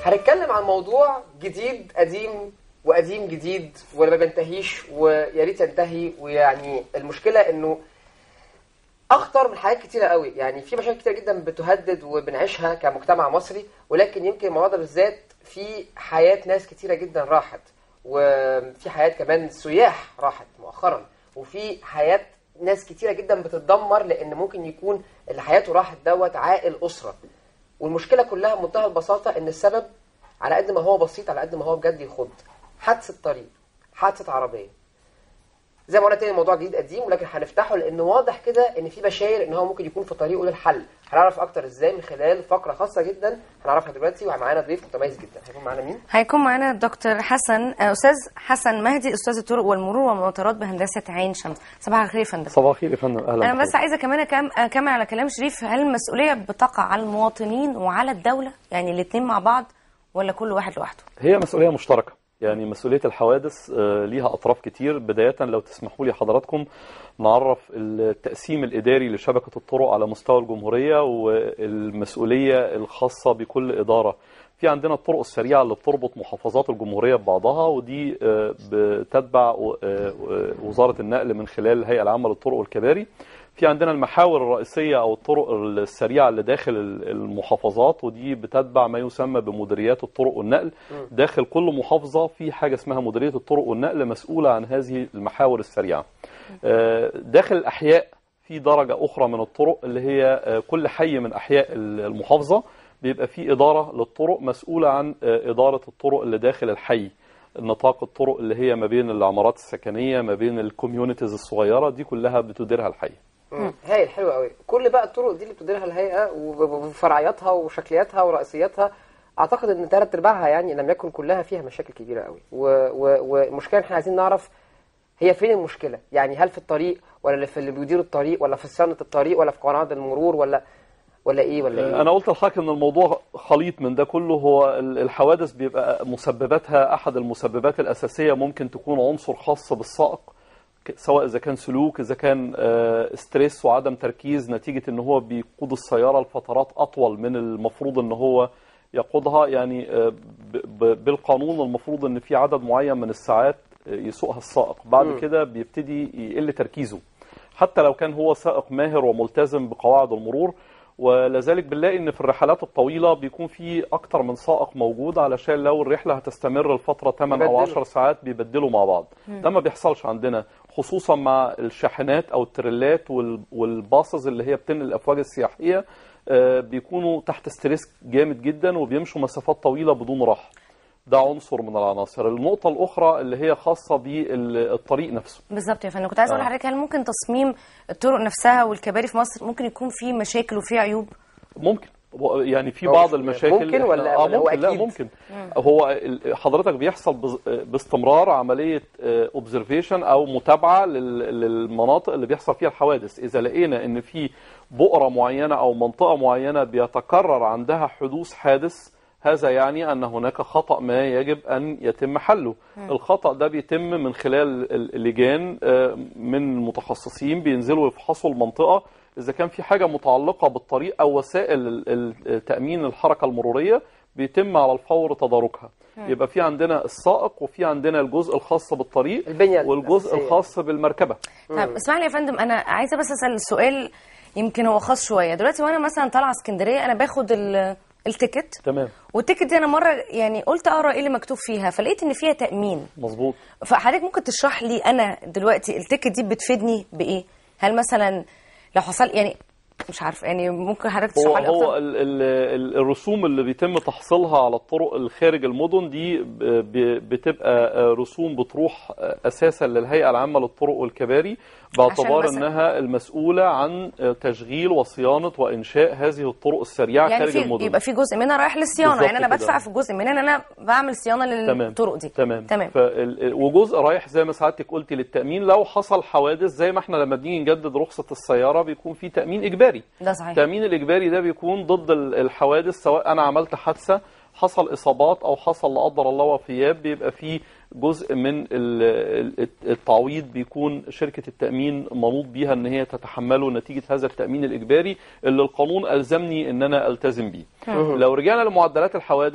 هنتكلم عن موضوع جديد قديم وقديم جديد وما بينتهيش ويا ريت ينتهي ويعني المشكله انه اخطر من حاجات كتيره قوي يعني في مشاكل كتيره جدا بتهدد وبنعيشها كمجتمع مصري ولكن يمكن الموضوع ده بالذات في حياه ناس كتيره جدا راحت وفي حياه كمان سياح راحت مؤخرا وفي حياه ناس كتيره جدا بتتدمر لان ممكن يكون اللي حياته راحت دوت عائل اسره والمشكله كلها بمنتهى البساطه ان السبب على قد ما هو بسيط على قد ما هو بجد يخض حادثه طريق حادثه عربيه زي ما قلنا تاني الموضوع جديد قديم ولكن هنفتحه لان واضح كده ان في بشاير ان هو ممكن يكون في طريقه للحل هنعرف اكتر ازاي من خلال فقره خاصه جدا هنعرفها دلوقتي ومعانا ضيف متميز جدا هيكون معانا مين هيكون معانا الدكتور حسن آه، استاذ حسن مهدي استاذ الطرق والمرور والمطارات بهندسه عين شمس صباح الخير يا فندم صباح الخير يا فندم اهلا انا بس بحضرتك. عايزه كمان أكم- اكمل على كلام شريف هل المسؤوليه بتقع على المواطنين وعلى الدوله يعني الاثنين مع بعض ولا كل واحد لوحده هي مسؤوليه مشتركه يعني مسؤوليه الحوادث آه، ليها اطراف كتير بدايه لو تسمحوا لي حضراتكم نعرف التقسيم الاداري لشبكه الطرق على مستوى الجمهوريه والمسؤوليه الخاصه بكل اداره في عندنا الطرق السريعه اللي بتربط محافظات الجمهوريه ببعضها ودي آه، بتتبع آه، آه، وزاره النقل من خلال الهيئه العامه للطرق والكباري في عندنا المحاور الرئيسية أو الطرق السريعة اللي داخل المحافظات ودي بتتبع ما يسمى بمديريات الطرق والنقل داخل كل محافظة في حاجة اسمها مديرية الطرق والنقل مسؤولة عن هذه المحاور السريعة آه، داخل الأحياء في درجة أخرى من الطرق اللي هي آه، كل حي من أحياء المحافظة بيبقى في إدارة للطرق مسؤولة عن آه، إدارة الطرق اللي داخل الحي نطاق الطرق اللي هي ما بين العمارات السكنية ما بين الكوميونيتيز الصغيرة دي كلها بتديرها الحي مم. هايل حلو قوي كل بقى الطرق دي اللي بتديرها الهيئه وب- وفرعياتها وشكلياتها ورئيسياتها اعتقد ان ثلاث ارباعها يعني لم يكن كلها فيها مشاكل كبيره قوي و- و- والمشكله احنا عايزين نعرف هي فين المشكله يعني هل في الطريق ولا اللي في اللي بيدير الطريق ولا في صيانه الطريق ولا في قواعد المرور ولا ولا ايه ولا ايه انا قلت لحضرتك ان الموضوع خليط من ده كله هو ال- الحوادث بيبقى مسبباتها احد المسببات الاساسيه ممكن تكون عنصر خاص بالسائق ك- سواء اذا كان سلوك اذا كان آه، ستريس وعدم تركيز نتيجه ان هو بيقود السياره لفترات اطول من المفروض ان هو يقودها يعني آه، ب- ب- بالقانون المفروض ان في عدد معين من الساعات آه، يسوقها السائق بعد مم. كده بيبتدي يقل تركيزه حتى لو كان هو سائق ماهر وملتزم بقواعد المرور ولذلك بنلاقي ان في الرحلات الطويله بيكون في اكتر من سائق موجود علشان لو الرحله هتستمر لفتره 8 او يبدلوا. 10 ساعات بيبدلوا مع بعض ده ما بيحصلش عندنا خصوصا مع الشاحنات او التريلات وال- والباصز اللي هي بتنقل الافواج السياحيه آه، بيكونوا تحت ستريس جامد جدا وبيمشوا مسافات طويله بدون راحه ده عنصر من العناصر النقطه الاخرى اللي هي خاصه بالطريق نفسه بالظبط يا فندم كنت عايزه اقول آه. لحضرتك هل ممكن تصميم الطرق نفسها والكباري في مصر ممكن يكون فيه مشاكل وفيه عيوب ممكن يعني في هو بعض مش- المشاكل ممكن إحنا- ولا- آه ولا هو ممكن لا أكيد؟ ممكن هو ال- حضرتك بيحصل بز- باستمرار عمليه اوبزرفيشن او متابعه لل- للمناطق اللي بيحصل فيها الحوادث اذا لقينا ان في بؤره معينه او منطقه معينه بيتكرر عندها حدوث حادث هذا يعني ان هناك خطا ما يجب ان يتم حله الخطا ده بيتم من خلال ال- اللجان آه، من متخصصين بينزلوا يفحصوا المنطقه اذا كان في حاجه متعلقه بالطريق او وسائل ال- ال- تامين الحركه المروريه بيتم على الفور تداركها يبقى في عندنا السائق وفي عندنا الجزء الخاص بالطريق البنية والجزء الأساسية. الخاص بالمركبه طيب اسمح لي يا فندم انا عايزه بس اسال سؤال يمكن هو خاص شويه دلوقتي وانا مثلا طالعه اسكندريه انا باخد ال- التيكت تمام والتيكت دي انا مره يعني قلت اقرا ايه اللي مكتوب فيها فلقيت ان فيها تامين مظبوط فحضرتك ممكن تشرح لي انا دلوقتي التيكت دي بتفيدني بايه هل مثلا لو حصل يعني مش عارف يعني ممكن حضرتك هو تشرح لي هو اكتر ال ال ال الرسوم اللي بيتم تحصيلها على الطرق الخارج المدن دي ب- ب- بتبقى آه، رسوم بتروح آه، اساسا للهيئه العامه للطرق والكباري باعتبار مثلاً- انها المسؤوله عن آه، تشغيل وصيانه وانشاء هذه الطرق السريعه يعني خارج في المدن يبقى في جزء منها رايح للصيانه بالظبط يعني انا كده. بدفع في جزء منها ان انا بعمل صيانه تمام للطرق دي تمام تمام فال... وجزء رايح زي ما سعادتك قلتي للتامين لو حصل حوادث زي ما احنا لما بنيجي نجدد رخصه السياره بيكون في تامين اجباري ده صحيح التامين الاجباري ده بيكون ضد ال- الحوادث سواء انا عملت حادثه حصل اصابات او حصل لا قدر الله وفيات بيبقى في جزء من ال- ال- التعويض بيكون شركه التامين منوط بيها ان هي تتحمله نتيجه هذا التامين الاجباري اللي القانون الزمني ان انا التزم بيه لو رجعنا لمعدلات الحوادث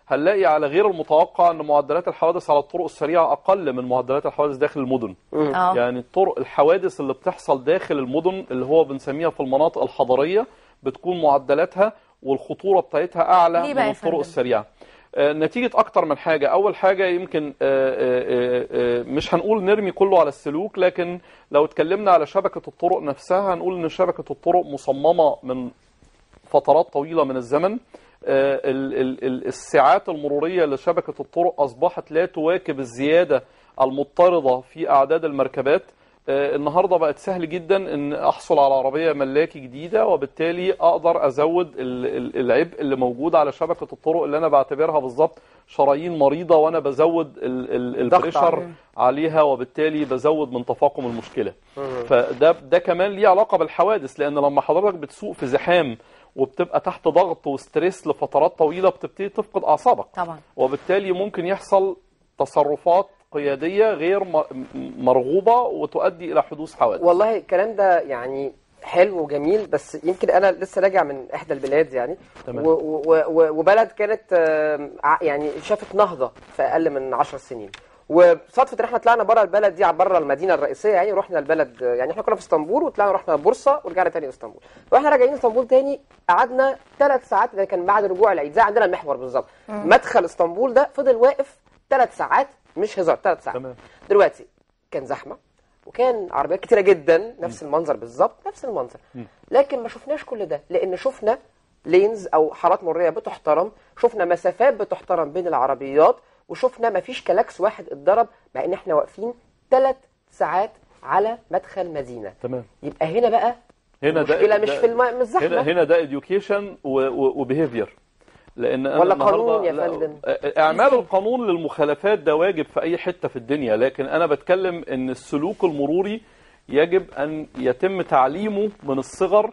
هنلاقي على غير المتوقع ان معدلات الحوادث على الطرق السريعه اقل من معدلات الحوادث داخل المدن اه يعني الطرق الحوادث اللي بتحصل داخل المدن اللي هو بنسميها في المناطق الحضريه بتكون معدلاتها والخطوره بتاعتها اعلى ليه من بقى يا الطرق فندم؟ السريعه آه، نتيجة أكتر من حاجة أول حاجة يمكن آه، آه، آه، مش هنقول نرمي كله على السلوك لكن لو اتكلمنا على شبكة الطرق نفسها هنقول إن شبكة الطرق مصممة من فترات طويلة من الزمن آه، ال- ال- ال- الساعات المرورية لشبكة الطرق أصبحت لا تواكب الزيادة المضطردة في أعداد المركبات آه، النهارده بقت سهل جدا ان احصل على عربيه ملاكي جديده وبالتالي اقدر ازود ال- ال- العبء اللي موجود على شبكه الطرق اللي انا بعتبرها بالظبط شرايين مريضه وانا بزود ال- ال- الضغط البريشر عليها. عليها وبالتالي بزود من تفاقم المشكله فده ده كمان ليه علاقه بالحوادث لان لما حضرتك بتسوق في زحام وبتبقى تحت ضغط وستريس لفترات طويله بتبتدي تفقد اعصابك طبعا وبالتالي ممكن يحصل تصرفات قياديه غير م- مرغوبه وتؤدي الى حدوث حوادث والله الكلام ده يعني حلو وجميل بس يمكن انا لسه راجع من احدى البلاد يعني تمام. و و و وبلد كانت آم، ع- يعني شافت نهضه في اقل من 10 سنين وصدفه ان احنا طلعنا بره البلد دي بره المدينه الرئيسيه يعني رحنا البلد يعني احنا كنا في اسطنبول وطلعنا رحنا بورصه ورجعنا تاني اسطنبول واحنا راجعين اسطنبول تاني قعدنا ثلاث ساعات ده كان بعد رجوع العيد زي عندنا المحور بالظبط مدخل اسطنبول ده فضل واقف ثلاث ساعات مش هزار ثلاث ساعات تمام. دلوقتي كان زحمه وكان عربيات كتيره جدا نفس المنظر بالظبط نفس المنظر لكن ما شفناش كل ده لان شفنا لينز او حارات مروريه بتحترم شفنا مسافات بتحترم بين العربيات وشفنا ما فيش كلاكس واحد اتضرب مع ان احنا واقفين ثلاث ساعات على مدخل مدينه تمام يبقى هنا بقى هنا ده المشكله مش ده- في الم... مش الزحمه هنا هنا ده education وبيهيفير لان أنا ولا النهاردة- قانون يا لا، فندم؟ اعمال القانون للمخالفات ده واجب في اي حته في الدنيا لكن انا بتكلم ان السلوك المروري يجب ان يتم تعليمه من الصغر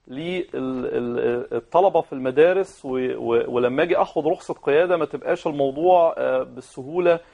للطلبه في المدارس و- و- ولما اجي اخد رخصه قياده ما تبقاش الموضوع آه، بالسهوله آه،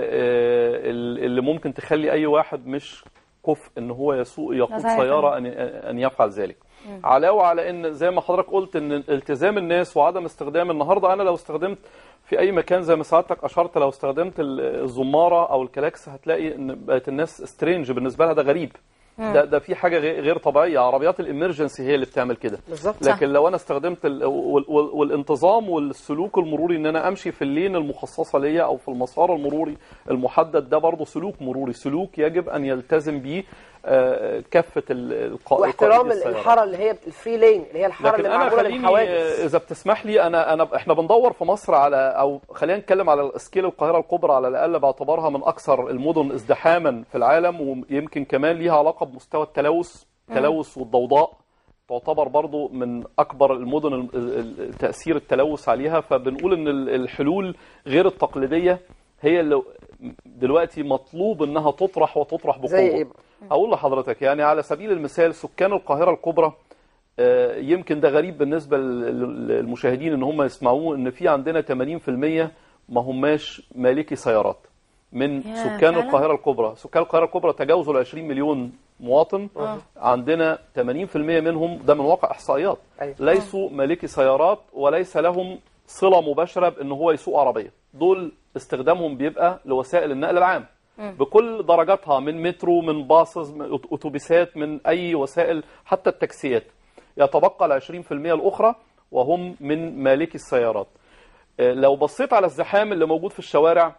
آه، اللي ممكن تخلي اي واحد مش كفء ان هو يسوق يقود صحيح. سياره ان ان يفعل ذلك علاوه على ان زي ما حضرتك قلت ان التزام الناس وعدم استخدام النهارده انا لو استخدمت في اي مكان زي ما سعادتك اشرت لو استخدمت ال- الزماره او الكلاكس هتلاقي ان بقت الناس سترينج بالنسبه لها ده غريب ده ده في حاجه غي- غير طبيعيه عربيات الامرجنسي هي اللي بتعمل كده بالظبط صح. لكن لو انا استخدمت ال وال وال والانتظام والسلوك المروري ان انا امشي في اللين المخصصه ليا او في المسار المروري المحدد ده برضه سلوك مروري سلوك يجب ان يلتزم به آه، كافه ال- القا- واحترام قائدي السيارات. الحاره اللي هي الفري لين اللي هي الحاره لكن اللي انا معموله خليني للحوادث آه، اذا بتسمح لي انا انا احنا بندور في مصر على او خلينا نتكلم على سكيل القاهره الكبرى على الاقل باعتبارها من اكثر المدن ازدحاما في العالم ويمكن كمان ليها علاقه بمستوى التلوث التلوث والضوضاء تعتبر برضو من اكبر المدن ال- ال- ال- تاثير التلوث عليها فبنقول ان ال- الحلول غير التقليديه هي اللي دلوقتي مطلوب انها تطرح وتطرح بقوه زي ايه بقى؟ اقول لحضرتك يعني على سبيل المثال سكان القاهره الكبرى آه، يمكن ده غريب بالنسبه لل- للمشاهدين ان هم يسمعوه ان في عندنا 80% ما هماش مالكي سيارات من يا سكان فعلا؟ القاهره الكبرى سكان القاهره الكبرى تجاوزوا ال 20 مليون مواطن عندنا 80% منهم ده من واقع احصائيات أيوة. ليسوا مالكي سيارات وليس لهم صله مباشره بان هو يسوق عربيه دول استخدامهم بيبقى لوسائل النقل العام بكل درجاتها من مترو من باصز من أت- اتوبيسات من اي وسائل حتى التاكسيات يتبقى ال 20% الاخرى وهم من مالكي السيارات آه، لو بصيت على الزحام اللي موجود في الشوارع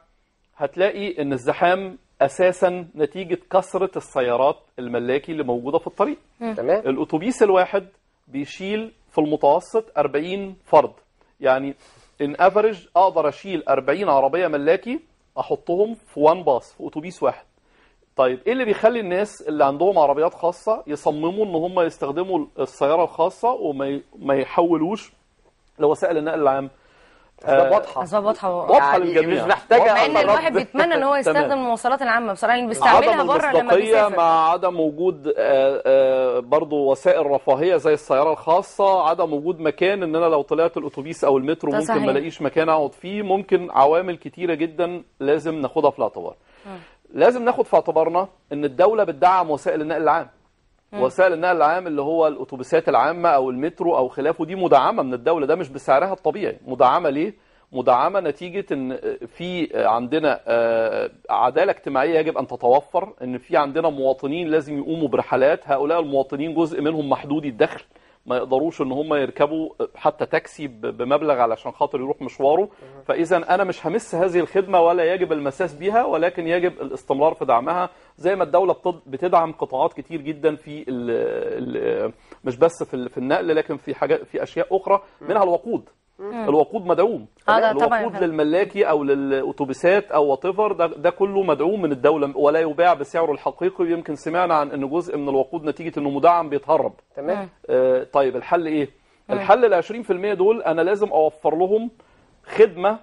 هتلاقي ان الزحام اساسا نتيجه كثره السيارات الملاكي اللي موجوده في الطريق تمام الاتوبيس الواحد بيشيل في المتوسط 40 فرد يعني ان افريج اقدر اشيل 40 عربيه ملاكي احطهم في وان باص في اتوبيس واحد طيب ايه اللي بيخلي الناس اللي عندهم عربيات خاصه يصمموا ان هم يستخدموا السياره الخاصه وما ي- ما يحولوش لوسائل النقل العام اسباب آه، واضحه اسباب واضحه واضحة يعني للجميع. مش محتاجه مع ان أفراد. الواحد بيتمنى ان هو يستخدم تمام. المواصلات العامه بصراحه اللي بيستعملها عدم بره لما المصداقية بيسافر مع عدم وجود آه، آه، برضو وسائل رفاهية زي السيارة الخاصة عدم وجود مكان ان انا لو طلعت الاتوبيس او المترو ده ممكن صحيح. ما الاقيش مكان اقعد فيه ممكن عوامل كتيرة جدا لازم ناخدها في الاعتبار لازم ناخد في اعتبارنا ان الدولة بتدعم وسائل النقل العام وسائل النقل العام اللي هو الاتوبيسات العامة او المترو او خلافه دي مدعمة من الدولة ده مش بسعرها الطبيعي مدعمة ليه مدعمه نتيجه ان في عندنا آه، عداله اجتماعيه يجب ان تتوفر ان في عندنا مواطنين لازم يقوموا برحلات هؤلاء المواطنين جزء منهم محدودي الدخل ما يقدروش ان هم يركبوا حتى تاكسي ب- بمبلغ علشان خاطر يروح مشواره فاذا انا مش همس هذه الخدمه ولا يجب المساس بها ولكن يجب الاستمرار في دعمها زي ما الدوله بتض- بتدعم قطاعات كتير جدا في ال ال مش بس في ال- في النقل لكن في حاجات في اشياء اخرى منها الوقود الوقود مدعوم آه، ده طبعاً. الوقود للملاكي او للاتوبيسات او وات ده, ده كله مدعوم من الدوله ولا يباع بسعره الحقيقي يمكن سمعنا عن ان جزء من الوقود نتيجه انه مدعم بيتهرب تمام آه، طيب الحل ايه؟ الحل ال 20% دول انا لازم اوفر لهم خدمه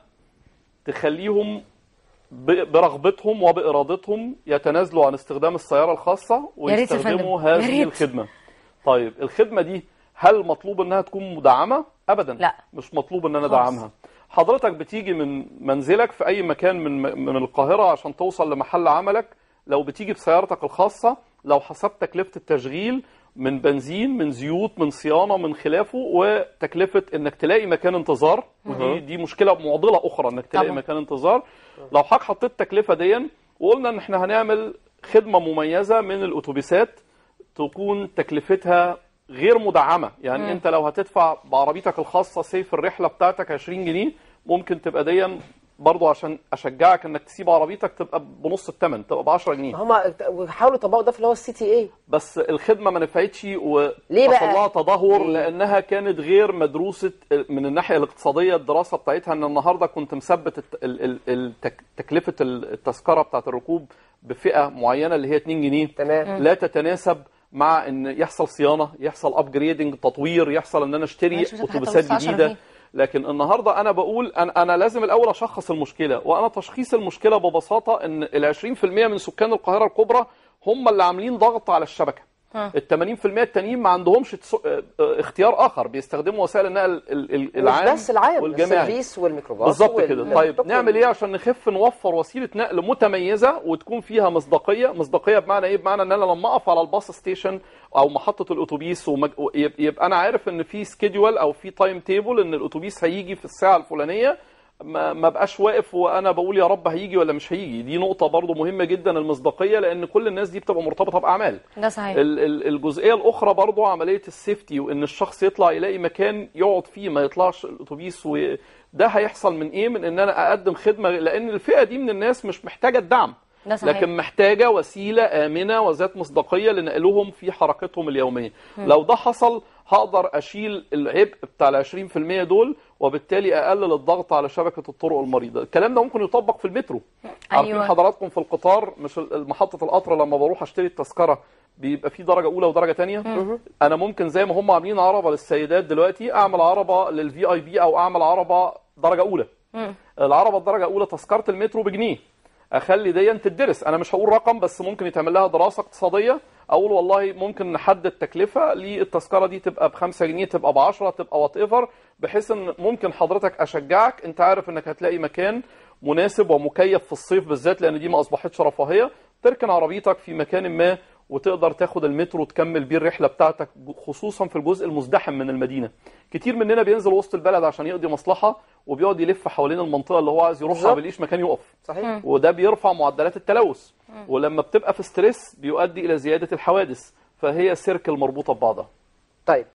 تخليهم ب- برغبتهم وبارادتهم يتنازلوا عن استخدام السياره الخاصه يا ريت يا فندم. ويستخدموا يا هذه ريت. الخدمه. طيب الخدمه دي هل مطلوب انها تكون مدعمه؟ ابدا لا. مش مطلوب ان انا خالص. ادعمها. حضرتك بتيجي من منزلك في اي مكان من من القاهره عشان توصل لمحل عملك لو بتيجي بسيارتك الخاصه لو حسبت تكلفه التشغيل من بنزين من زيوت من صيانه من خلافه وتكلفه انك تلاقي مكان انتظار ودي دي مشكله معضله اخرى انك تلاقي طبعا. مكان انتظار لو حضرتك حطيت التكلفه دي وقلنا ان احنا هنعمل خدمه مميزه من الاتوبيسات تكون تكلفتها غير مدعمه يعني مم. انت لو هتدفع بعربيتك الخاصه سيف الرحله بتاعتك 20 جنيه ممكن تبقى دي برضو عشان اشجعك انك تسيب عربيتك تبقى بنص الثمن تبقى ب 10 جنيه هم حاولوا يطبقوا ده في اللي هو السي تي اي بس الخدمه ما نفعتش ليه وحصل بقى؟ لها تدهور ليه؟ لانها كانت غير مدروسه من الناحيه الاقتصاديه الدراسه بتاعتها ان النهارده كنت مثبت الت- ال- ال- التك- تكلفه التذكره بتاعت الركوب بفئه معينه اللي هي 2 جنيه تمام لا تتناسب مع ان يحصل صيانه يحصل ابجريدنج تطوير يحصل ان انا اشتري معلش، مش هتحط اتوبيسات نص عشرة جديده جنيه. لكن النهارده انا بقول انا انا لازم الاول اشخص المشكله وانا تشخيص المشكله ببساطه ان ال 20% من سكان القاهره الكبرى هم اللي عاملين ضغط على الشبكه ها. ال 80% التانيين ما عندهمش تسو- اه- اه- اختيار اخر بيستخدموا وسائل النقل ال- ال- العام مش بس العام والجماعي السيرفيس والميكروباص بالظبط وال- كده طيب والتوك نعمل ايه عشان نخف نوفر وسيله نقل متميزه وتكون فيها مصداقيه مصداقيه بمعنى ايه بمعنى ان انا لما اقف على الباص ستيشن او محطه الاتوبيس ومج... يب- يبقى انا عارف ان في سكيدول او في تايم تيبل ان الاتوبيس هيجي في الساعه الفلانيه ما ما بقاش واقف وانا بقول يا رب هيجي ولا مش هيجي دي نقطه برضو مهمه جدا المصداقيه لان كل الناس دي بتبقى مرتبطه باعمال ده صحيح ال- ال- الجزئيه الاخرى برضو عمليه السيفتي وان الشخص يطلع يلاقي مكان يقعد فيه ما يطلعش الاتوبيس وده هيحصل من ايه من ان انا اقدم خدمه لان الفئه دي من الناس مش محتاجه الدعم ده صحيح لكن محتاجه وسيله امنه وذات مصداقيه لنقلهم في حركتهم اليوميه لو ده حصل هقدر اشيل العبء بتاع ال 20% دول وبالتالي اقلل الضغط على شبكه الطرق المريضه الكلام ده ممكن يطبق في المترو عارفين أيوة. حضراتكم في القطار مش ال- محطه القطر لما بروح اشتري التذكره بيبقى في درجه اولى ودرجه تانية انا ممكن زي ما هم عاملين عربه للسيدات دلوقتي اعمل عربه للفي اي بي او اعمل عربه درجه اولى العربه الدرجه الاولى تذكره المترو بجنيه اخلي دي تدرس انا مش هقول رقم بس ممكن يتعمل لها دراسه اقتصاديه اقول والله ممكن نحدد تكلفه للتذكره دي تبقى ب 5 جنيه تبقى ب 10 تبقى وات ايفر بحيث ان ممكن حضرتك اشجعك انت عارف انك هتلاقي مكان مناسب ومكيف في الصيف بالذات لان دي ما اصبحتش رفاهيه تركن عربيتك في مكان ما وتقدر تاخد المترو وتكمل بيه الرحله بتاعتك خصوصا في الجزء المزدحم من المدينه كتير مننا بينزل وسط البلد عشان يقضي مصلحه وبيقعد يلف حوالين المنطقه اللي هو عايز يروحها بالظبط. بيلاقيش مكان يقف صحيح وده بيرفع معدلات التلوث ولما بتبقى في ستريس بيؤدي الى زياده الحوادث فهي سيركل مربوطه ببعضها طيب